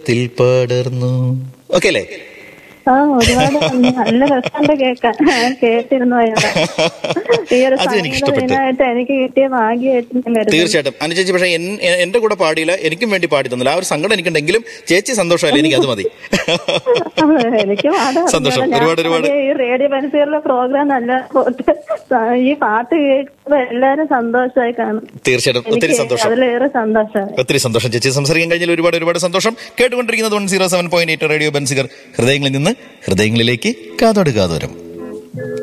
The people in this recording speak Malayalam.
ഹൃദയത്തിൽ പടർന്നു ഓക്കെ അല്ലേ ആ ഒരുപാട് നല്ല രസമുണ്ട് കേൾക്കാൻ ഞാൻ കേട്ടിരുന്നു അയാളെ ഈ ഒരു അത് എനിക്ക് ഇഷ്ടപ്പെട്ടു. സംഗീതമായിട്ട് എനിക്ക് കിട്ടിയ ഭാഗ്യമായിട്ട് ഞാൻ കരുതുന്നു. തീർച്ചയായിട്ടും അനു ചേച്ചി പക്ഷേ എൻ- എ- എന്റെ കൂടെ പാടിയില്ല എനിക്കും വേണ്ടി പാടി തന്നില്ല ആ ഒരു സങ്കടം എനിക്കുണ്ടെങ്കിലും ചേച്ചി സന്തോഷമല്ല എനിക്ക് അത് മതി എനിക്ക് പാടാൻ സന്തോഷം. അറിഞ്ഞൂടാ. ഞാൻ ഒരുപാട് ഒരുപാട്. ആകെ ഈ റേഡിയോ പെൻസിലിലെ പ്രോഗ്രാം നല്ല പോട്ട് ഈ പാട്ട് കേൾക്കുമ്പോ എല്ലാരും സന്തോഷമായി കാണും തീർച്ചയായിട്ടും ഒത്തിരി എനിക്ക് സന്തോഷം അതിലേറെ സന്തോഷമായി ഒത്തിരി സന്തോഷം ചേച്ചി സംസാരിക്കാൻ കഴിഞ്ഞാൽ ഒരുപാട് ഒരുപാട് സന്തോഷം കേട്ടുകൊണ്ടിരിക്കുന്നത് one zero seven point eight radio Benziger ഹൃദയങ്ങളിൽ നിന്ന് ഹൃദയങ്ങളിലേക്ക് കാതോട് കാതോരം